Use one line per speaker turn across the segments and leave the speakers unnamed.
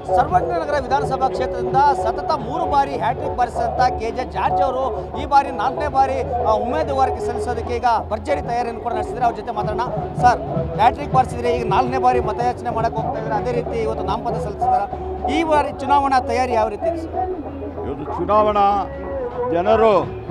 ಸರ್ವಜ್ಞನಗರ ವಿಧಾನಸಭಾ ಕ್ಷೇತ್ರದಿಂದ ಸತತ ಮೂರು ಬಾರಿ ಹ್ಯಾಟ್ರಿಕ್ ಬಾರಿಸಿದಂಥ ಕೆ ಜೆ ಜಾರ್ಜ್ ಅವರು ಈ ಬಾರಿ ನಾಲ್ಕನೇ ಬಾರಿ ಆ, ಉಮೇದುವಾರಿಕೆ ಸಲ್ಲಿಸೋದಕ್ಕೆ ಈಗ ಭರ್ಜರಿ ತಯಾರಿಯನ್ನು ಕೂಡ ನಡೆಸಿದ್ರೆ ಅವ್ರ ಜೊತೆ ಮಾತಾಡೋಣ ಸರ್ ಹ್ಯಾಟ್ರಿಕ್ ಬಾರಿಸಿದ್ರೆ ಈಗ ನಾಲ್ಕನೇ ಬಾರಿ ಮತಯಾಚನೆ ಮಾಡಕ್ಕೆ ಹೋಗ್ತಾ ಇದ್ದಾರೆ ಅದೇ ರೀತಿ ಇವತ್ತು ನಾಮಪತ್ರ ಸಲ್ಲಿಸಿದ್ದಾರೆ ಈ ಬಾರಿ ಚುನಾವಣಾ ತಯಾರಿ ಯಾವ ರೀತಿ ಇದೆ ಸರ್
ಇವತ್ತು ಚುನಾವಣಾ ಜನರು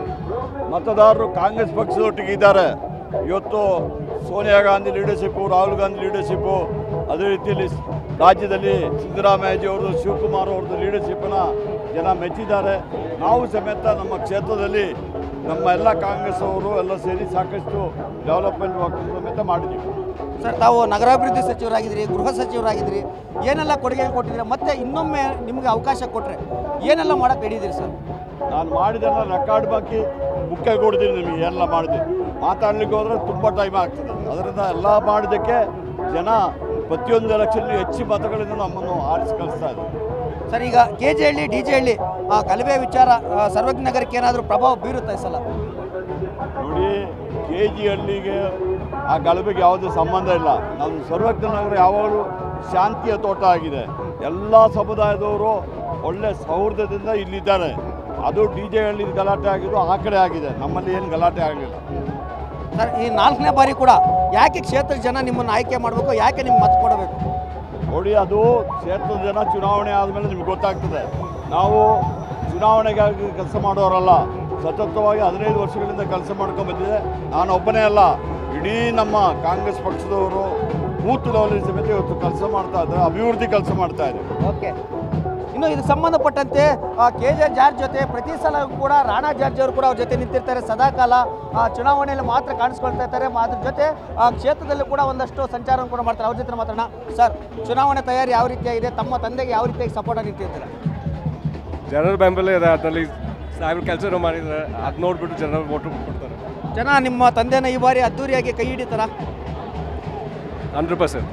ಮತದಾರರು ಕಾಂಗ್ರೆಸ್ ಪಕ್ಷದೊಟ್ಟಿಗೆ ಇದ್ದಾರೆ ಇವತ್ತು ಸೋನಿಯಾ ಗಾಂಧಿ ಲೀಡರ್ಶಿಪ್ಪು ರಾಹುಲ್ ಗಾಂಧಿ ಲೀಡರ್ಶಿಪ್ಪು ಅದೇ ರೀತಿಯಲ್ಲಿ ರಾಜ್ಯದಲ್ಲಿ ಸಿದ್ದರಾಮಯ್ಯಜಿ ಅವ್ರದ್ದು ಶಿವಕುಮಾರ್ ಅವ್ರದ್ದು ಲೀಡರ್ಶಿಪ್ಪನ್ನ ಜನ ಮೆಚ್ಚಿದ್ದಾರೆ ನಾವು ಸಮೇತ ನಮ್ಮ ಕ್ಷೇತ್ರದಲ್ಲಿ ನಮ್ಮ ಎಲ್ಲ ಕಾಂಗ್ರೆಸ್ ಅವರು ಎಲ್ಲ ಸೇರಿ ಸಾಕಷ್ಟು ಡೆವಲಪ್ಮೆಂಟ್ ವರ್ಕ್ ಸಮೇತ ಮಾಡಿದ್ದೀವಿ
ಸರ್ ತಾವು ನಗರಾಭಿವೃದ್ಧಿ ಸಚಿವರಾಗಿದ್ದೀರಿ ಗೃಹ ಸಚಿವರಾಗಿದ್ದೀರಿ ಏನೆಲ್ಲ ಕೊಡುಗೆ ಕೊಟ್ಟಿದ್ದೀರಿ ಮತ್ತೆ ಇನ್ನೊಮ್ಮೆ ನಿಮಗೆ ಅವಕಾಶ ಕೊಟ್ಟರೆ ಏನೆಲ್ಲ ಮಾಡಕ್ಕೆ ಹಿಡಿದಿರಿ ಸರ್
ನಾನು ಮಾಡಿದ್ದೆಲ್ಲ ರೆಕಾರ್ಡ್ ಬಾಕಿ ಮುಖ್ಯ ಕೊಡ್ತೀನಿ ನಿಮಗೆ ಎಲ್ಲ ಮಾಡಿದೆ ಮಾತಾಡ್ಲಿಕ್ಕೆ ಹೋದ್ರೆ ತುಂಬ ಟೈಮ್ ಆಗ್ತದೆ ಅದರಿಂದ ಎಲ್ಲ ಮಾಡಿದ್ದಕ್ಕೆ ಜನ ಪ್ರತಿಯೊಂದು ಎಲೆಕ್ಷನ್ ಹೆಚ್ಚು ಮತಗಳಿಂದ ನಮ್ಮನ್ನು ಆರಿಸಿ ಕಳಿಸ್ತಾ ಇದ್ದಾರೆ
ಸರ್ ಈಗ K J Halli D J Halli ಆ ಗಲಭೆ ವಿಚಾರ ಆ, ಸರ್ವಜ್ಞ ನಗರಕ್ಕೆ ಏನಾದರೂ ಪ್ರಭಾವ ಬೀರುತ್ತೆ ಈ ಸಲ
ನೋಡಿ ಕೆ ಜಿ ಹಳ್ಳಿಗೆ ಆ ಗಲಭೆಗೆ ಯಾವುದೇ ಸಂಬಂಧ ಇಲ್ಲ ನಮ್ಮ ಸರ್ವಜ್ಞ ನಗರ ಯಾವಾಗಲೂ ಶಾಂತಿಯ ತೋಟ ಆಗಿದೆ ಎಲ್ಲ ಸಮುದಾಯದವರು ಒಳ್ಳೆ ಸೌಹಾರ್ದದಿಂದ ಇಲ್ಲಿದ್ದಾರೆ ಅದು ಡಿ ಜೆ ಹಳ್ಳಿ ಗಲಾಟೆ ಆಗಿದ್ದು ಆ ಕಡೆ ಆಗಿದೆ ನಮ್ಮಲ್ಲಿ ಏನು ಗಲಾಟೆ ಆಗಲಿಲ್ಲ
ಸರ್ ಈ ನಾಲ್ಕನೇ ಬಾರಿ ಕೂಡ ಯಾಕೆ ಕ್ಷೇತ್ರದ ಜನ ನಿಮ್ಮನ್ನು ಆಯ್ಕೆ ಮಾಡಬೇಕು ಯಾಕೆ ನಿಮ್ಗೆ ಮತ ಕೊಡಬೇಕು
ನೋಡಿ ಅದು ಕ್ಷೇತ್ರದ ಜನ ಚುನಾವಣೆ ಆದಮೇಲೆ ನಿಮ್ಗೆ ಗೊತ್ತಾಗ್ತದೆ ನಾವು ಚುನಾವಣೆಗಾಗಿ ಕೆಲಸ ಮಾಡೋರಲ್ಲ ಸತತವಾಗಿ ಹದಿನೈದು ವರ್ಷಗಳಿಂದ ಕೆಲಸ ಮಾಡ್ಕೊಂಡು ಬಂದಿದೆ ನಾನು ಒಬ್ಬನೇ ಅಲ್ಲ ಇಡೀ ನಮ್ಮ ಕಾಂಗ್ರೆಸ್ ಪಕ್ಷದವರು ಬೂತ್ ಲೆವೆಲ್ ಸಮೇತ ಇವತ್ತು ಕೆಲಸ ಮಾಡ್ತಾ ಇದ್ದಾರೆ ಅಭಿವೃದ್ಧಿ ಕೆಲಸ ಮಾಡ್ತಾ ಇದ್ದಾರೆ
ಓಕೆ ಇನ್ನು ಇದಕ್ಕೆ ಸಂಬಂಧಪಟ್ಟಂತೆ ಕೆ ಜೆ ಜಾರ್ಜ್ ಜೊತೆ ಪ್ರತಿ ಸಲ ಕೂಡ ರಾಣಾ ಜಾರ್ಜ್ ಅವರು ಕೂಡ ಅವ್ರ ಜೊತೆ ನಿಂತಿರ್ತಾರೆ ಸದಾಕಾಲ ಆ, ಚುನಾವಣೆಯಲ್ಲಿ ಮಾತ್ರ ಕಾಣಿಸ್ಕೊಳ್ತಾ ಇರ್ತಾರೆ ಮ- ಅದ್ರ ಜೊತೆ ಆ, ಕ್ಷೇತ್ರದಲ್ಲಿ ಕೂಡ ಒಂದಷ್ಟು ಸಂಚಾರವನ್ನು ಕೂಡ ಮಾಡ್ತಾರೆ ಅವ್ರ ಜೊತೆ ಮಾತಾಡೋಣ ಸರ್ ಚುನಾವಣೆ ತಯಾರಿ ಯಾವ ರೀತಿಯಾಗಿದೆ ತಮ್ಮ ತಂದೆಗೆ ಯಾವ ರೀತಿಯಾಗಿ ಸಪೋರ್ಟ್ ನಿಂತಿರ್ತೀರಾ
ಜನರ ಬೆಂಬಲ ಇದೆ ಅದರಲ್ಲಿ ಸಾಹೇಬ್ರು ಕೆಲಸ ಮಾಡಿದ್ದಾರೆ ಅದು ನೋಡ್ಬಿಟ್ಟು ಜನರು ವೋಟ್ ಕೊಡ್ತಾರೆ
ಜನ ನಿಮ್ಮ ತಂದೆನ ಈ ಬಾರಿ ಅದ್ದೂರಿಯಾಗಿ ಕೈ ಹಿಡಿತಾರ
ಹಂಡ್ರೆಡ್ ಪರ್ಸೆಂಟ್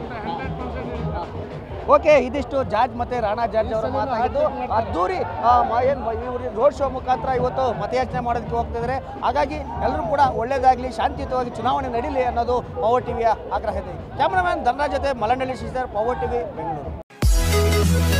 ಓಕೆ ಇದಿಷ್ಟು ಜಾರ್ಜ್ ಮತ್ತೆ ರಾಣಾ ಜಾರ್ಜ್ ಅವರ ಮಾತಾಗಿದ್ದು ಅದ್ದೂರಿ ಆ, ಮ- ಏನ್ ಮ- ಇವ್ರು ರೋಡ್ ಶೋ ಮುಖಾಂತರ ಇವತ್ತು ಮತಯಾಚನೆ ಮಾಡೋದಕ್ಕೆ ಹೋಗ್ತಿದ್ದಾರೆ ಹಾಗಾಗಿ ಎಲ್ಲರೂ ಕೂಡ ಒಳ್ಳೇದಾಗಲಿ ಶಾಂತಿಯುತವಾಗಿ ಚುನಾವಣೆ ನಡೀಲಿ ಅನ್ನೋದು ಪವರ್ ಟಿವಿಯ ಆಗ್ರಹ ಇದೆ ಕ್ಯಾಮ್ರಾಮನ್ ಧನರಾಜ್ ಜೊತೆ ಮಲನಹಳ್ಳಿ ಶ್ರೀಧರ್ ಪವರ್ ಟಿವಿ ಬೆಂಗಳೂರು